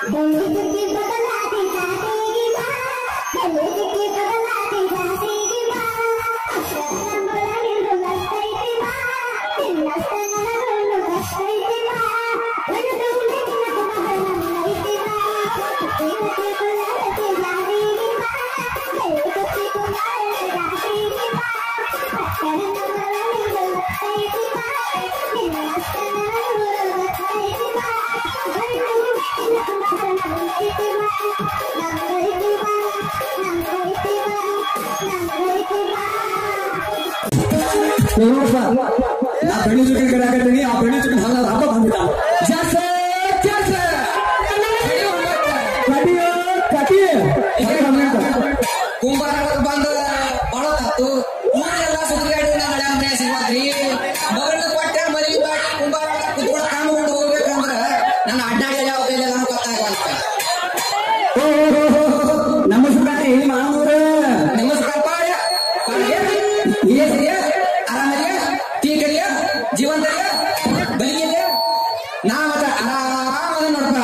ನೋಡಪ್ಪ ನಾ ಬೆಳ್ಳಿ ಚುಕ್ಕಿ ಕಡೆ ಹಾಕತ್ತೀನಿ ಆ ಬೆಳ್ಳಿ ಚುಕ್ಕಿ ಹಲ್ಲ ಹಬ್ಬ ಬಂದಿದ್ದ ಜಾಸ ಜಾಸ ಕಟಿಯೋ ಕಟಿ ಕುಂಬಾರ ಬಂದ ಬಳತಾತು ಊರೆಲ್ಲ ಸುತ್ತಗಾಡಿ ಮಳೆ ಅಂದ್ರೆ ಸಿಗ್ವಾದ್ರಿ ಮಗಳ ಕೊಟ್ಟೆ ಮದುವೆ ಮಾಡಿ ಕುಂಬಾರ ಕುತ್ಕೊಂಡು ಕಾಮಕೊಂಡು ಹೋಗ್ಬೇಕಂದ್ರ ನನ್ನ ಅಡ್ಡಾಡಿ ಯಾವ ಕೈಲಿ ನಮ್ಗೆ ಗೊತ್ತಾಗಲ್ಲ ನಮಸ್ಕಾರ ಏನ್ ಮಾಮೂರ ನಮಸ್ಕಾರ ಪಾಯ ಆರಾಮದಿಯ ತೀಕರಿಯ ಜೀವಂತರಿಯ ಬಲಿಗಿಲ್ಲ ನಾ ಮತ್ತ ಆರಾಮದ ನೋಡಪ್ಪ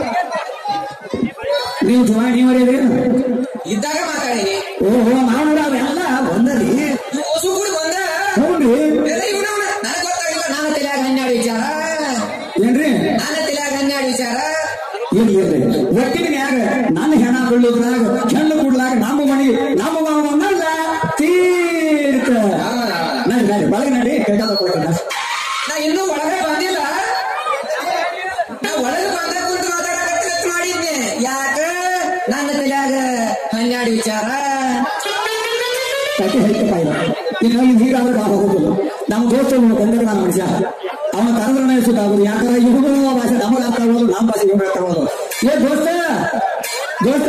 ನೀವು ಜೀವ ನೀವರೇನು ಇದ್ದಾಗ ಮಾತಾಡಿ ಓಹೋ ಮಾಮೂರ ಅವೆಲ್ಲ ಒಂದರಿ ಹೊಸು ಕೂಡ ಬಂದ ಹೌದ್ರಿ ಎಲ್ಲ ಇವನ ನನಗೆ ಗೊತ್ತಾಗಿಲ್ಲ ನಾನು ತಲೆಯಾಗ ಹನ್ನೆರಡು ವಿಚಾರ ಏನ್ರಿ ನಾನು ತಲೆಯಾಗ ಹನ್ನೆರಡು ವಿಚಾರ ಇರ್ಲಿ ಇರ್ಲಿ ಒಟ್ಟಿಗೆ ಯಾರ ನನ್ನ ಹೆಣ ಬೀಳುದ್ರಾಗ ಹೆಣ್ಣು ಕೂಡ್ಲಾಗ ನಮ್ಮ ಮನೆಗೆ ನಮ್ಮ ಮಾವನಲ್ಲ ತೀರ್ಕ ನಡಿ ನಡಿ ಬಳಗ ನಡಿ ಕೈಕಾಲ ಕೊಡ್ತೀನಿ ನಾ ಇನ್ನೂ ಒಳಗೆ ಬಂದಿಲ್ಲ ನಾ ಒಳಗೆ ಬಂದ ಕುಂತು ಮಾತಾಡಕತ್ತ ಮಾಡಿದ್ನೆ ಯಾಕ ನನ್ನ ತಲೆಯಾಗ ಹನ್ನೆರಡು ವಿಚಾರ ಕಟ್ಟಿ ಹೇಳ್ತಪ್ಪ ಇಲ್ಲ ಇನ್ನು ಅಲ್ಲಿ ಹೀಗಾದ್ರೆ ನಾವು ಹೋಗೋದಿಲ್ಲ ನಮ್ಮ ದೋಸ್ತರು ಬಂದಾಗ ನಾನು ಮನುಷ್ಯ ಅವನ ಕರೆದ್ರೆ ಸುತ್ತಾಗೋದು ಯಾಕಂದ್ರೆ ಇವನು ಭಾಷೆ ನಮಗೆ ಅರ್ಥ ಆಗೋದು ನಮ್ಮ ಭಾಷೆ ಇವ್ರಿಗೆ ಅರ್ಥ ಆಗೋದು ಏ ದೋಸ್ತ ದೋಸ್ತ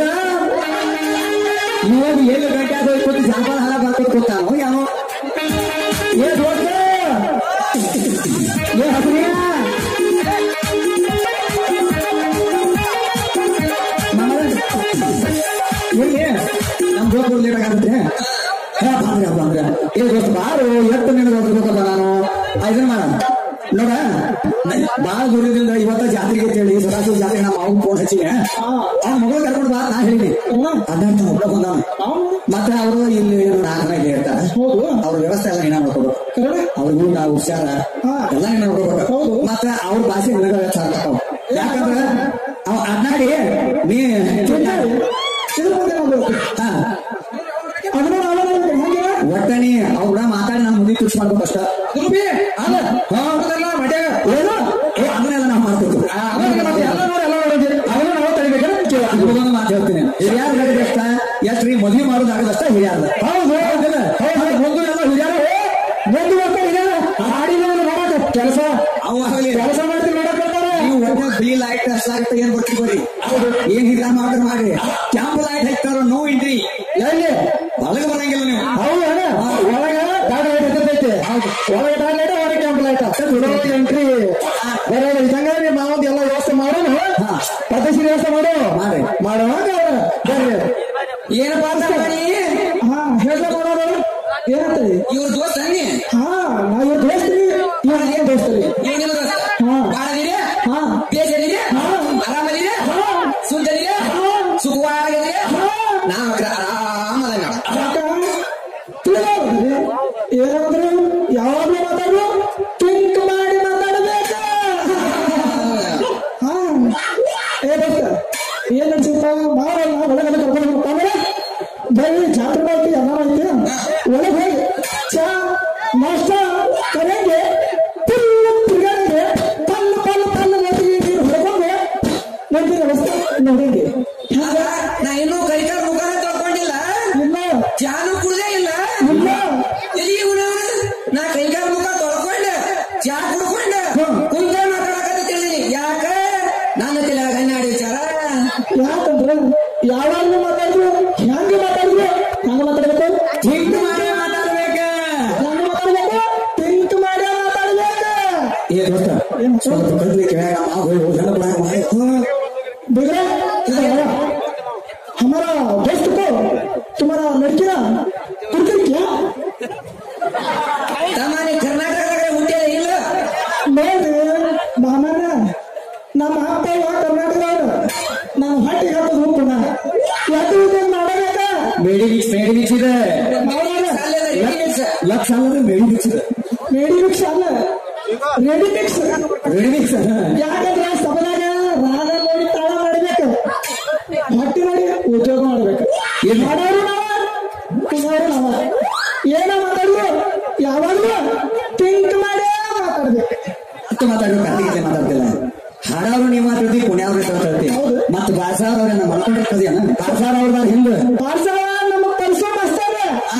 ಇವಾಗ ಏನು ಗಂಟೆ ಆದ ಇಪ್ಪತ್ತು ಸಾಂಬಾರ ಹಾಲ ಬರ್ಕೊಂಡು ಕೊಡ್ತಾನೋ ಯಾವ ಏ ದೋಸ್ತ ಏ ಹಸಿರಿಯ ಎಲ್ಲಿ ನಮ್ ದೋಸ್ತ ಲೇಟ್ ಆಗತ್ತೆ ಹಾ ಬಂದ್ರೆ ಬಂದ್ರೆ ಏ ದೋಸ್ತ ಬಾರು ಎಷ್ಟು ನಿನಗೆ ಹೋಗ್ಬೇಕಪ್ಪ ನಾನು ಆ, ಇದನ್ನ ಮಾಡ ನೋಡ ಬಾಳ ದೂರದಿಂದ ಇವತ್ತ ಜಾತ್ರೆಗೆ ಅಂತ ಹೇಳಿ ಸದಾಶಿವ ಜಾತ್ರೆ ನಮ್ಮ ಅವ್ನ ಫೋನ್ ಹಚ್ಚಿನ ಅವ್ನ ಮಗಳು ಕರ್ಕೊಂಡು ಬಾ ನಾ ಹೇಳಿ ಅಡ್ಡಾಡ್ತ ಒಬ್ಬ ಬಂದಾನ ಮತ್ತೆ ಅವರು ಇಲ್ಲಿ ನಾಲ್ಕನಾಗಿ ಹೇಳ್ತಾರೆ ಅವ್ರ ವ್ಯವಸ್ಥೆ ಎಲ್ಲ ಏನ ಮಾಡ್ಕೋಬೇಕು ಅವ್ರ ಊಟ ಹುಷಾರ ಎಲ್ಲ ಏನ ಮಾಡ್ಕೋಬೇಕು ಮತ್ತೆ ಅವ್ರ ಭಾಷೆ ನನಗ ಸಾರ್ಥಕ ಯಾಕಂದ್ರೆ ಅವ್ ಅಡ್ಡಾಡಿ ನೀ ಹಾ ಒಟ್ಟಣಿ ಅವ್ರ ಮಾತಾಡಿ ನಾನು ಮುಂದೆ ಫಿಕ್ಸ್ ಮಾಡ್ಬೇಕು ಅಷ್ಟ ಗುರುಬಿ ಅಲ್ಲ ಹೌದಲ್ಲ ಮಡ್ಯಾಗ ಏನು ಏ ಅದನ್ನೆಲ್ಲ ನಾವು ಮಾಡ್ಬೇಕು ಅವನ್ನ ನಾವು ತಡಿಬೇಕಾದ್ರೆ ಅನುಭವನ ಮಾತು ಹೇಳ್ತೀನಿ ಹಿರಿಯಾರ ಗಡಿ ಅಷ್ಟ ಎಷ್ಟ್ರಿ ಮದ್ವೆ ಮಾಡೋದಾಗದಷ್ಟ ಹಿರಿಯಾರ್ದ ಹೌದು ಹೌದಿಲ್ಲ ಹೌದು ಒಂದು ಎಲ್ಲ ಹಿರಿಯಾರ ಒಂದು ಮಕ್ಕಳು ಹಿರಿಯಾರ ಹಾಡಿದವನು ಮಾಡಕ ಕೆಲಸ ಅವಾಗಲಿ ಕೆಲಸ ಮಾಡ್ತೀನಿ ಮಾಡಕ್ ಬರ್ತಾರೆ ನೀವು ಒಳ್ಳೆ ಫ್ರೀ ಲೈಟ್ ಅಷ್ಟಾಗತ್ತೆ ಏನ್ ಬರ್ತೀವಿ ಬರ್ರಿ ಏನ್ ಹಿರಿಯ ಮಾಡ್ತಾರೆ ಮಾಡಿ ಕ್ಯಾಂಪ್ ಲೈಟ್ ಹಾಕ್ತಾರೋ ನೋ ಇಂಟ್ರಿ ಎಲ್ಲಿ ಒಳಗೆ ಬರಂಗಿಲ್ಲ ನೀವು ಹೌದು ಒಳಗ ದಾಡ ಲೈಟ್ ಹೌದು ಒಳಗೆ ದಾಡ ಲೈಟ್ ಹೊರಗೆ ಕ್ಯಾಂಪ್ ಲೈಟ್ ಚಲೋ ಎಂಟ್ರಿ ಬೇರೆ ಇದಂಗಾದ್ರೆ ನಾವೊಂದು ಎಲ್ಲ ವ್ಯವಸ್ಥೆ ಮಾಡೋಣ ಪ್ರದೇಶ ವ್ಯವಸ್ಥೆ ಮಾಡೋ ಮಾಡಿ ಮಾಡೋಣ ಬರ್ರಿ ಏನಪ್ಪಾ ಅಂತ ಮಾಡಿ ಹಾ ಹೇಳ್ದ ಮಾಡೋರು ಏನಂತರಿ ಇವ್ರ ದೋಸ್ತ ಅನ್ನಿ ಹಾ ನಾ ಇವ್ರ ದೋಸ್ತ್ರಿ ಇವ್ರ ಏನ್ ದೋಸ್ತರಿ ಇವ್ ನಿಮ್ಮ ದೋಸ್ತ ಹಾ. ಬಾಳದಿರಿ ಹಾ. ಬೇಸದಿರಿ ಹಾ. ಆರಾಮದಿರಿ ಹಾ. ಸುಂದರಿರಿ ಹಾ. ಸುಖವಾಗಿದಿರಿ ಹಾ. ನಾವು ಆರಾಮದ ಏನಾದ್ರು ಯಾವಾಗ್ಲೂ ಮಾತಾಡು ಥಿಂಕ್ ಮಾಡಿ ಮಾತಾಡಬೇಕ ಹಾ ಏ ದೋಸ್ತ ಏನ್ ಅನ್ಸುತ್ತ ಮಾಡಲ್ಲ ಒಳಗಡೆ ಕರ್ಕೊಂಡು ಹೋಗ್ಬೇಕು ಅಂದ್ರೆ ಬರೀ ಜಾತ್ರೆ ಮಾಡ್ತಿ ಎಲ್ಲ ಮಾಡ್ತಿ ಒಳಗೆ ಹೋಗಿ ಚಾ ನಾಷ್ಟ ಕರೆಗೆ ಫುಲ್ ತಿರ್ಗಾಡಿಗೆ ಪಲ್ಲ ಪಲ್ಲ ಪಲ್ಲ ನೋಡಿಗೆ ನೀರು ಹೊಡ್ಕೊಂಡು ನೋಡ್ತೀನಿ ವ್ಯವಸ್ಥೆ ನೋಡಿಗೆ ಅಲ್ಲ, ನಾ ಇನ್ನೂ ಕೈಕಾಲ ಮುಖಾನ ತೊಳ್ಕೊಂಡಿಲ್ಲ ಇಲ್ಲ ಚಾನು ಕುಡ್ದೇ ಇಲ್ಲ ಇಲ್ಲ ಎಲ್ಲಿ ಇವ್ನು ಅವ್ನು? ನಾ ಕೈಕಾಲ ಮುಖ ತೊಳ್ಕೊಂಡೆ ಚಾ ಕುಡ್ಕೊಂಡೆ ಹ್ಮ್. ಕುಂತ ಮಾತಾಡಕತ್ತೀನಿ ಯಾಕ ನನ್ನ ತಲೆಯಾಗ ಹನ್ನೆರಡು ವಿಚಾರ ಯಾಕಂದ್ರೆ ಯಾವಾಗ್ಲೂ ಮಾತಾಡಿದ್ರು ಹೆಂಗೆ ಮಾತಾಡಿದ್ರು ಹೆಂಗ ಮಾತಾಡ್ಬೇಕು ಥಿಂಕ್ ಮಾಡಿ ಮಾತಾಡ್ಬೇಕ ಹೆಂಗ ಮಾತಾಡ್ಬೇಕು ಥಿಂಕ್ ಮಾಡಿ ಮಾತಾಡ್ಬೇಕ ಏ ದೋಸ್ತ ಸ್ವಲ್ಪ ಕದ್ಲಿ ಕೆಳಗ ಹೋಗಿ ಹೋಗಿ बिगड़ा इधर आया हमारा दोस्त को तुम्हारा लड़किया तुर्की क्या ತಮ್ಮನೆ ಕರ್ನಾಟಕದಾಗ ಹುಟ್ಟಿದ ಇಲ್ಲ ನೋಡ್ರಿ ಮಾಮನ ನಮ್ಮ ಅಪ್ಪ ಯಾವ ಕರ್ನಾಟಕದವ್ರು ನಮ್ಮ ಹೊಟ್ಟಿಗೆ ಹಾಕೋದು ಉಪ್ಪುನ ಎದ್ದು ಇದನ್ನ ಮಾಡಬೇಕ ಮೇಡಿ ಮಿಕ್ಸ್ ಮೇಡಿ ಮಿಕ್ಸ್ ಇದೆ ಲಕ್ಷ ಅಲ್ಲದ್ರೆ ಮೇಡಿ ಮಿಕ್ಸ್ ಇದೆ ರೆಡಿ ಮಿಕ್ಸ್ ಅಲ್ಲ ರೆಡಿ ಮಿಕ್ಸ್ ರೆಡಿ ಮಿಕ್ಸ್ ಯಾಕಂದ್ರೆ ಸಭದಾಗ ರಾಗ ನೋಡಿ ತಾಳ ಮಾಡಬೇಕು ಹೊಟ್ಟಿ ನೋಡಿ ಉದ್ಯೋಗ ಮಾಡ್ಬೇಕು ಏನ್? ಮಾಡೋರು ನಾವ ತಿನ್ನೋರು ನಾವ ಏನ ಮಾತಾಡುದು ಯಾವಾಗ್ಲೂ ಥಿಂಕ್ ಮಾಡೇ ಮಾತಾಡ್ಬೇಕು ಅಂತ ಮಾತಾಡೋ ಕತ್ತಿಗೆ ಮಾತಾಡ್ತಿಲ್ಲ ಹಾಡಾದ್ರು ನೀವು ಮಾತಾಡ್ತಿ ಪುಣ್ಯಾವ್ರ ಮಾತಾಡ್ತಿ ಹೌದು. ಮತ್ತ ಬಾಸಾರ್ ಅವ್ರನ್ನ ಮಲ್ಕೊಂಡಿರ್ತದೇನ ಬಾಸಾರ್ ಅವ್ರ ಹಿಂದ ಬಾರ್ಸವ ನಮ್ಮ ಪರ್ಸೋ ಮಾಸ್ತರ ಹಾ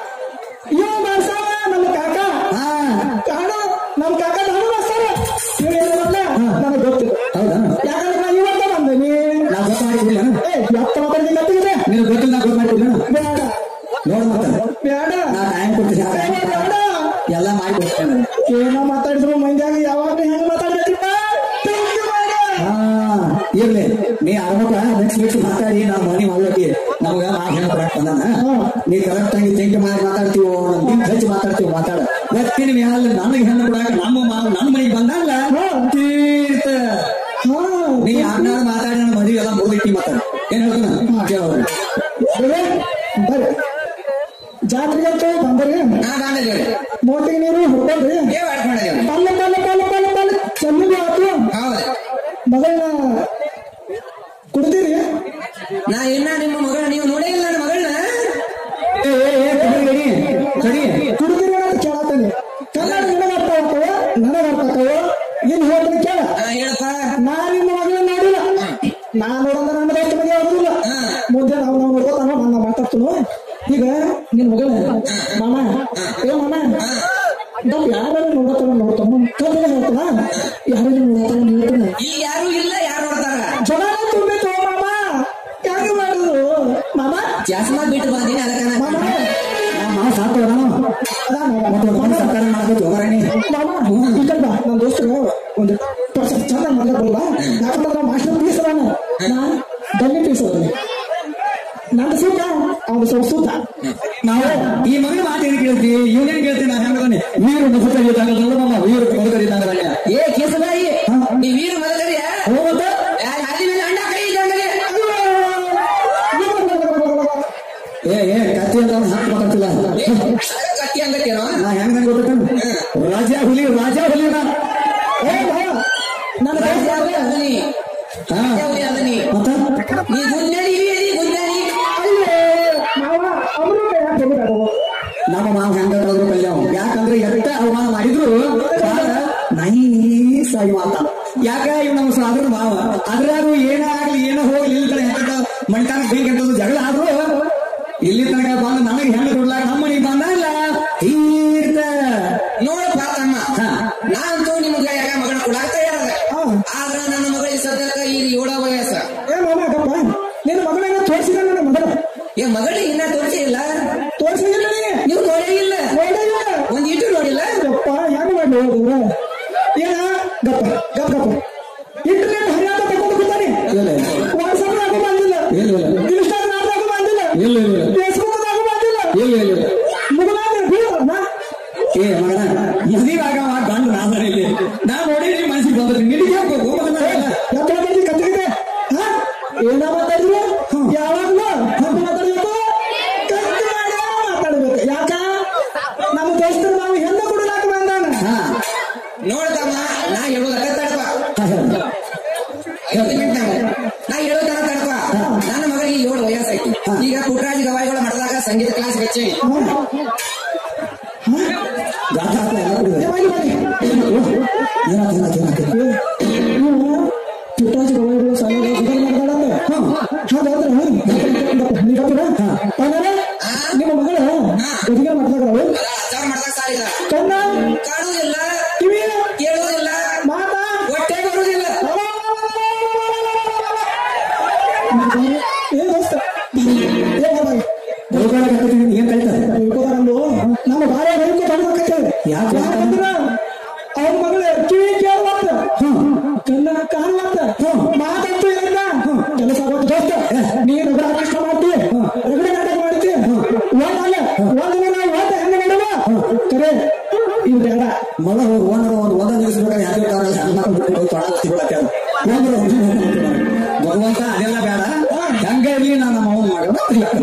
ಇವ ಬಾರ್ಸವ ನಮ್ಮ ಕಾಕ ಹಾ ಕಾಣ ನಮ್ಮ ಕಾಕ ನಾನು ಮಾಸ್ತರ ಇವ ಏನಲ್ಲ ನನಗೆ ಗೊತ್ತಿಲ್ಲ ಹೌದಾ ಯಾಕಂದ್ರೆ ನಾ ಇವತ್ತ ಬಂದೇನಿ ನಾ ಗೊತ್ತ ಮಾಡಿದ್ದಿಲ್ಲ ಏ ಎತ್ತ ಮಾತಾಡಿ ಗೊತ್ತಿದೆ ನಿನಗೆ ಗೊತ್ತಿಲ್ಲ ನಾ ಗೊತ್ತ ಮಾಡಿದ್ದಿಲ್ಲ ಬೇಡ ನೋಡ್ ಮತ್ತ ಬೇಡ ನಾ ಟೈಮ್ ಕೊಡ್ತೀನಿ ಆ time ಬೇಡ ಎಲ್ಲ ಮಾಡಿ ಕೊಡ್ತೇನೆ ಏನೋ ಮಾತಾಡಿದ್ರು ಮಂದ್ಯಾಗ ಯಾವಾಗ ಹೆಂಗ್ ಮಾತಾಡ್ಬೇಕಿಪ್ಪ think ಮಾಡು. ಹಾ ಇರ್ಲಿ ನೀ ಅರವತ್ತ ನೆಕ್ಸ್ಟ್ ವೀಕ್ ಮಾತಾಡಿ ನಾ ಮನಿ ಮಾಡ್ಲತ್ತಿ ನಮಗ ನಾ ಹೆಂಗ್ ಬರಕ್ ಬಂದಾನ ನೀ ಕರೆಕ್ಟ್ ಆಗಿ ಥಿಂಕ್ ಮಾಡಿ ಮಾತಾಡ್ತೀವೋ ನಿನ್ ಹಚ್ಚಿ ಮಾತಾಡ್ತೀವೋ ಮಾತಾಡ ಒತ್ತಿನ ಮ್ಯಾಲ ನನಗೆ ಹೆಣ್ಣು ಕೊಡಾಕ ನಮ್ಮ ಮಾವ ನನ್ನ ಮನೆಗೆ ಬಂದಾಗ ತೀರ್ಥ ಹಾ ನೀ ಯಾರನ್ನಾರ ಮಾತಾಡಿ ನನ್ನ ಮದುವೆ ಎಲ್ಲ ಮುಗಿದಿಟ್ಟಿ ಮಾತಾಡ ಏನ್ ಹೇಳ್ತಾನ ಕೇಳೋರು ಬರ್ರಿ, ಬರ್ರಿ ಜಾತ್ರೆಗೆ ಅಂತೂ ಬಂದ್ರಿ ನಾ ಬಂದಿದ್ದೇವೆ ಮೋಟಿಗೆ ನೀರು ಹುಡ್ಕೊಂಡ್ರಿ ಏ ವಾಟ್ ಮಾಡಿದೇವೆ ಪಲ್ಲ ಪಲ್ಲ ಪಲ್ಲ ಪಲ್ಲ ಪಲ್ಲ ಚೆಲ್ಲಿಗೆ ಆತು ಹೌದು ಮಗಳನ್ನ ಕುಡ್ತೀರಿ ನಾ ಇನ್ನ ನಿಮ್ಮ ಮಗಳ ನೀವು ನೋಡೇ ಇಲ್ಲ ನನ್ನ ಮಗಳನ್ನ ಏ ಏ ಏ ಕಡಿ ಕಡಿ ಕಡಿ ಕುಡ್ತೀರಿ ಅಂತ ಕೇಳತ್ತೇನೆ ಕನ್ನಡ ನಿನಗ ಅರ್ಥ ಆಗ್ತಾವ ನನಗ ಅರ್ಥ ಆಗ್ತಾವ ಏನ್ ಹೇಳ್ತೀನಿ ಕೇಳ ಹಾ, ಹೇಳಪ್ಪ ನಾ ನಿಮ್ಮ ಮಗಳನ್ನ ನೋಡಿಲ್ಲ ನಾ ನೋಡಂದ್ರೆ ನನ್ನ ಎಷ್ಟು ಮನೆ ಆಗುದಿಲ್ಲ ಮುಂದೆ ನಾವು ನಾವು ನೋಡ್ಕೋತಾನ ನನ್ನ ಮಾತಾಡ್ತೀನು ಈಗ ನಿನ್ ಮಗಳ ಮಾಮ ಏ ಮಾಮ ನಾವು ಯಾರು ನೋಡತಾನ ನೋಡ್ತಾನ ಕಲ್ಲು ಹೇಳ್ತಾನ ಯಾರು ನೋಡತಾನ ನೋಡ್ತಾನ ಇಲ್ಲಿ ಯಾರು ಇಲ್ಲ ಯಾರು ನೋಡ್ತಾರ ಜನ ತುಂಬಿತ್ತು ಮಾಮ ಹೆಂಗ್ ಮಾಡುದು ಮಾಮ ಜಾಸ್ಮಾ ಬಿಟ್ಟು ಬಂದೀನಿ ಅದಕ್ಕ ನಾ- ಮಾಮ ಮಾವ ಸಾಕು ನಾನು ಅದ ಮಾಮ ಮತ್ತೆ ಮನೆ ಸರ್ಕಾರ ಮಾಡ್ಬೇಕು ಹೋಗರಣಿ ಮಾಮ ಈ ಕಡೆ ಬಾ ನನ್ನ ದೋಸ್ತರು ಒಂದು ಪರ್ಸೆಂಟ್ ಚಂದ ಮಾಡ್ಲಕ್ಕಲ್ಲ ಯಾಕಂದ್ರೆ ಮಾಸ್ಟರ್ ಪೀಸ್ ಅದಾನ ನಾ ಡಲ್ಲಿ ಪೀಸ್ ಅದಾನೆ ನನ್ನ ಸೂತ ಅವನು ಸ್ವಲ್ಪ ಸೂತ ನಾವು ಈ ಮಗನ ಮಾತು ಏನು ಕೇಳ್ತಿ ಇವನೇನ್ ಕೇಳ್ತಿ ನಾ ಹೆಂಗದಾನೆ ನೀರು ಮುಸುಕಿದ್ದಾಗ ನಮ್ಮ ವೀರು ಮುದುಕರಿದ್ದಾಗ ಏ ಕೇಸಬಾಯಿ ನೀ ವೀರ ಮದಕರಿಯ ಹೋಗತ್ತ ಅಲ್ಲಿ ಮೇಲೆ ಅಂಡ ಕೈ ಇದ್ದಂಗೆ ಏ ಏ ಕತ್ತಿ ಅಂತ ಅವ್ನು ಹಾಕಿ ಮಾತಾಡ್ತಿಲ್ಲ ಕತ್ತಿ ಹಂಗತ್ತೇನೋ ನಾ ಹೆಂಗ್ ನಂಗೆ ಗೊತ್ತ ರಾಜ ಹುಲಿ ರಾಜ ಹುಲಿ ನಾ ಏ ಮಾವ, ನನ್ನ ರಾಜ ದೋಸ್ತ ಹುಲಿ ಅದ ನೀ ಹಾ ರಾಜ ಹುಲಿ ಅದ ನೀ ಮತ್ತ ನೀ ಗುಂಜಾಡಿ ನೀ ಗುಂಜಾಡಿ ಅಲ್ಲೇ ಮಾವ ಅವರು ತೆಗಿಬೇಕು ನಮ್ಮ ಮಾವ ಹೆಂಗ ಕಳೆದ್ರು ಕಲ್ಯಾಣ ಯಾಕಂದ್ರೆ ಎಷ್ಟ ಅವಮಾನ ಮಾಡಿದ್ರು ಬಾಳ ನೈಸ್ ಆಗಿ ಮಾತ ಯಾಕ ಇವ್ ನಮ್ಮ ಸಾದ್ರ ಮಾವ ಅದ್ರಾಗೂ ಏನ ಆಗ್ಲಿ ಏನ ಹೋಗ್ಲಿ ಇಲ್ಲಿ ಕಡೆ ಹೆಂಗ ಮಣ್ತಾನ ಬೀಗ್ ಅಂತದ್ದು ಜಗಳ ಆದ್ರು ಇಲ್ಲಿ ತನಕ ಬಂದು ನನಗೆ ಹೆಂಗ ಕೊಡ್ಲಾಕ ನಮ್ಮ ಮನೆಗೆ ಬಂದಲ್ಲ ತೀರ್ಥ ನೋಡಪ್ಪ ತಮ್ಮ ಹಾ. ನಾನಂತೂ ನಿಮ್ಗೆ ಯಾಕ ಮಗನ ಕೊಡಾಕ ತಯಾರದ ಹಾ. ಆದ್ರ ನನ್ನ ಮಗಳ ಸದ್ಯಕ್ಕ ಈಗ ಏಳ ವಯಸ್ಸ ಏ ಮಾಮ ಗಪ್ಪ ನಿನ್ನ ಮಗಳನ್ನ ತೋರಿಸಿದ ನನ್ನ ಮಗಳ ಏ ಮಗಳಿಗೆ ಇನ್ನ ತೋರಿಸಿ ಇಲ್ಲ ತೋರಿಸಿದಿಲ್ಲ ನೀ ನೀವು ನೋಡೇ ಇಲ್ಲ ನೋಡಿಲ್ಲ ಒಂದ್ ಇಟ್ಟು ನೋಡಿಲ್ಲ ಗಪ್ಪ ಹೆಂಗ್ ಮಾಡಿ ಹೋದ್ರ ಏನ ಗಪ್ಪ ಗಪ್ ಗಪ್ಪ ಇಂಟರ್ನೆಟ್ ಹರಿಯಾತ ತಗೊಂಡು ಕೂತಾನೆ ಇಲ್ಲ ವಾಟ್ಸಪ್ ನಾಗೂ ಬಂದಿಲ್ಲ ಇಲ್ಲ ಇಲ್ಲ ಇನ್ಸ್ಟಾಗ್ರಾಮ್ ನಾಗೂ ಬಂದಿಲ್ಲ ಇಲ್ಲ ಇಲ್ಲ ಫೇಸ್ಬುಕ್ ನಾಗೂ ಬಂದಿಲ್ಲ ಇಲ್ಲ ಇಲ್ಲ ಇಲ್ಲ ಮುಗಲಾಗ ಬೀಳಲ್ಲ ಏ ಮಗನ ಮದುವೆ ಆಗವ ಗಂಡು ನಾದರೆ ಇಲ್ಲಿ ನಾ ನೋಡಿದ್ರಿ ಮನಸ್ಸಿಗೆ ಬಂದ್ರಿ ನಿನಗೆ ಹೋಗ್ಬೇಕು ಹೋಗ್ಬೇಕಂದ್ರೆ ಎತ್ತಳ ಬಂದಿ ಕತ್ತಿಗಿದೆ ಹಾ ಏನ ಮಾತಾಡಿದ್ರು ಯಾವಾಗ್ಲೂ ಹಂಗ ಮಾತಾಡ್ಬೇಕು ಕತ್ತಿ ಮಾಡಿ ಮಾತಾಡ್ಬೇಕು ಯಾಕ ನಮ್ಮ ದೋಸ್ತರು ನಾವು ಹೆಣ್ಣ ಕೊಡಲಾಕ ಬಂದಾನ ಹಾ ನೋಡ್ತಮ್ಮ ನಾ ಹೇಳೋದಕ್ಕ ತಡಪ ಹಾ, ಹೇಳು. ಐದು ಮಿನಿಟ್ ನಾವು. ನಾ ಹೇಳೋದನ್ನ ತಡಪ ನನ್ನ ಮಗಳಿಗೆ ಏಳು ವಯಸ್ಸೈತಿ ಈಗ ಪುಟ್ಟರಾಜ್ ಗವಾಯಿಗಳ ಮಠದಾಗ ಸಂಗೀತ ಕ್ಲಾಸ್ ಹಚ್ಚಿ ಗಾಢ ಹಾಕ್ಲ ಎಲ್ಲ ಕುಡಿದು. ಬನ್ನಿ ಬನ್ನಿ ಏನಾಯ್ತು, ಏನಾಯ್ತು, ಏನಾಯ್ತು? ನೀವು ಪುಟ್ಟಾಜಿ ಗವಾಯಿಗಳು ಶಾಲೆಗೆ ಇದನ್ನ ಮಾಡ್ದಾಳಂದ್ರೆ ಹಾಗಾದ್ರೆ ನೀ ಗಪ್ಪನ ಆಮೇಲೆ ನಿಮ್ಮ ಮಗಳ ಗದಿಗೆ ಮಾಡ್ದಾಗ್ರವು ಅದಾವ ಮಠದಾಗ ಸಾಲಿದ ಕಣ್ಣ ಕಾಣುವುದಿಲ್ಲ ಕಿವಿ ಕೇಳುವುದಿಲ್ಲ ಮಾತಾ ಹೊಟ್ಟೆ ಬರುವುದಿಲ್ಲ ಏನ್ ದೋಸ್ತ ಏನ್ ಮಾಡ್ದಾಗ ಹೋಗಾಡ ಕತ್ತೀನಿ, ಏನ್ ಕಲಿತ ತಿಳ್ಕೊತಾರಂದು ನಮ್ಮ ಭಾರ್ಯ ಬೈಕು ತಡ್ಬೇಕಂತೇಳಿ ಯಾಕೆ? ಯಾಕಂದ್ರ ಅವ್ರ ಮಗಳು ಕಿವಿ ಕೇಳುವಂತ ಕಣ್ಣ ಕಾಣುವಂತ ಮಾತಂತೂ ಇಲ್ಲ ಕೆಲಸ ಆಗೋದು ದೋಸ್ತ ನೀ ರಗಡ ಕಷ್ಟ ಮಾಡ್ತಿ ರಗಡ ನಾಟಕ ಮಾಡ್ತಿ ಒಂದಲ್ಲ ಒಂದಿನ ನಾವು ಓದ ಹೆಂಗ ಮಾಡುವ ಕರೆ ಇದು ಬೇಡ ಮಗ ಹೋಗಿ ಓನರ್ ಒಂದು ಒಂದ ನಿಲ್ಲಿಸ್ಬೇಕಾದ್ರೆ ಯಾಕೆ ಕಾರಲ್ಲ ಹೆಣ್ಮಕ್ಳು ಬಿಟ್ಟು ಹೋಗಿ ತೊಡ ಹತ್ತಿ ಬಿಡಕ್ಕೆ ಅದು. ಬಂದ್ರು ಭಗವಂತ ಅದೆಲ್ಲ ಬೇಡ ಹೆಂಗ ಇರ್ಲಿ ನಾನು ನಮ್ಮ ಅವ್ನ ಮಗ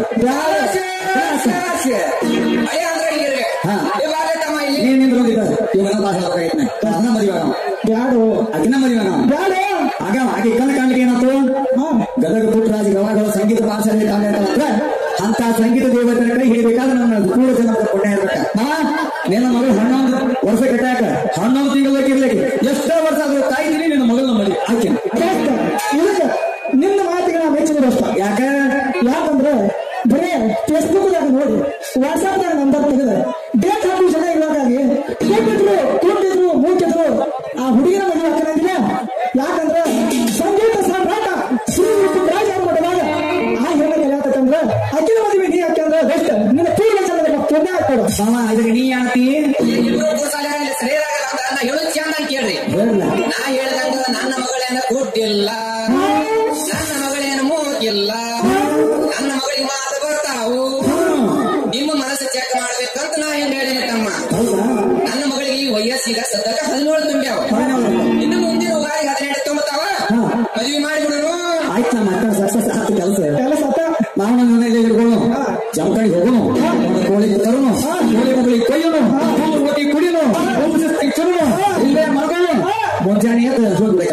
ಅಯ್ಯ ಅಂದ್ರೆ ಹಿಂಗಿರ್ರಿ ಹಾ. ಇವಾಗ ತಮ್ಮ ಇಲ್ಲಿ ನೀನ್ ನಿಂದ್ರು ಇವನ ಭಾಷೆ ಪ್ರಯತ್ನ ಅದನ್ನ ಮದುವೆ ಆಗ ಬ್ಯಾಡು ಅದನ್ನ ಮದುವೆ ಆಗ ಬ್ಯಾಡು ಆಗ ಆಕೆ ಕಣ್ಣು ಕಾಣ್ಲಿಕ್ಕೆ ಏನಾಯ್ತು ಹಾ ಗದಗ ಪುಟ್ಟರಾಜ ಗವಾಗಳ ಸಂಗೀತ ಭಾಷೆ ಕಾಣ್ಲಿಕ್ಕೆ ಅಂತ ಸಂಗೀತ ದೇವತೆನ ಕೈ ಹಿಡಿಬೇಕಾದ್ರೆ ನನ್ನ ಕೂಡ ಜನ ಕೊಟ್ಟೆ ಇರ್ಬೇಕ ಹಾ ನಿನ್ನ ಮಗಳು ಹನ್ನೊಂದು ವರ್ಷ ಕಟ್ಟಾಕ ಹನ್ನೊಂದು ತಿಂಗಳಾಗಿರ್ಲಿಕ್ಕೆ ಎಷ್ಟೋ ವರ್ಷ ಆದ್ರೂ ಕಾಯ್ತೀನಿ ನಿನ್ನ ಮಗಳನ್ನ ಮಡಿ ಹಾಕಿ ಜಾಸ್ತ ಇದಕ್ಕೆ ನಿನ್ನ ಮಾತಿಗೆ ನಾ ಮೆಚ್ಚಿದ ದೋಸ್ತ ಯಾಕ ಯಾಕಂದ್ರೆ ಬರೇ ಫೇಸ್ಬುಕ್ ದಾಗ ನೋಡಿ ವಾಟ್ಸ್ಆಪ್ ದಾಗ ನಂಬರ್ ತೆಗೆದ ಡೇಟ್ ಹಾಕಿ ಜನ ಇವಾಗಾಗಿ ಕೂತಿದ್ರು ಕೂತಿದ್ರು ಮೂಕಿದ್ರು ಆ ಹುಡುಗಿನ ಮದುವೆ ಹಾಕಿರಂಗಿಲ್ಲ ಯಾಕಂದ್ರೆ ಸಂಗೀತ ಸಾಮ್ರಾಟ ಶ್ರೀ ರಾಜ ಅವ್ರ ಮದುವಾಗ ಆ ಹೆಣ್ಣ ಕಲಿಯಾತಂದ್ರೆ ಅಕ್ಕಿನ ಮದುವೆ ನೀ ಹಾಕ್ಯಂದ್ರೆ ಬೆಸ್ಟ್ ನಿನ್ನ ಪೂರ್ವ ಚಂದ ಪುಣ್ಯ ಹಾಕೋದು ಮಾಮ ಇದಕ್ಕೆ ನೀ ಯಾತಿ ಇಬ್ರು ಕೂಸಾಲೆ ಶ್ರೀರಾಗಲ್ಲ ಅಂತ ನಾ ಹೇಳೋದ್ ಚಂದ ಅಂತ ಕೇಳ್ರಿ ಹೇಳಲ್ಲ ನಾ ಹೇಳ್ದಂಗ ನನ್ನ ಮಗಳೇನ ಕೊಟ್ಟಿಲ್ಲ ನನ್ನ ಮಗಳೇನ ಮೂಗಿಲ್ಲ ನನ್ನ ಮಗಳಿಗೆ ಮಾತು ಬರ್ತಾವು ನಿಮ್ಮ ಮನಸ್ಸು ಚೆಕ್ ಮಾಡ್ಬೇಕಂತ ನಾ ಏನ್ ಹೇಳಿನಿ ತಮ್ಮ ಹೌದಾ ನನ್ನ ಮಗಳಿಗೆ ಈ ವಯಸ್ಸಿಗ ಸದ್ಯಕ್ಕ ಹದಿನೇಳು ತುಂಬ್ಯಾವ ಇನ್ನು ಮುಂದಿನ ಉಗಾದಿ ಹದಿನೆಂಟು ತುಂಬತಾವ ಮದುವೆ ಮಾಡಿಬಿಡೋನು ಆಯ್ತು ನಮ್ಮ ಅಕ್ಕ ಸಕ್ಸಸ್ ಆಗ್ತು ಕೆಲಸ ಕೆಲಸ ಆತ ನಾವು ನನ್ನ ಮನೆಯಲ್ಲಿ ಇಟ್ಕೊಳ್ಳು ಜಮಕಡಿ ಹೋಗೋನು ಒಂದು ಕೋಳಿ ತರೋನು ಕೋಳಿ ಮಗಳಿಗೆ ಕೊಯ್ಯೋನು ಮೂರು ರೋಟಿ ಕುಡಿಯೋನು ಒಂದು ಸಿಸ್ತಿ ಚುರುನು ಇಲ್ಲೇ ಮಗನು ಮುಂಜಾನೆ ಎದ್ದು ಹೋಗ್ಬೇಕು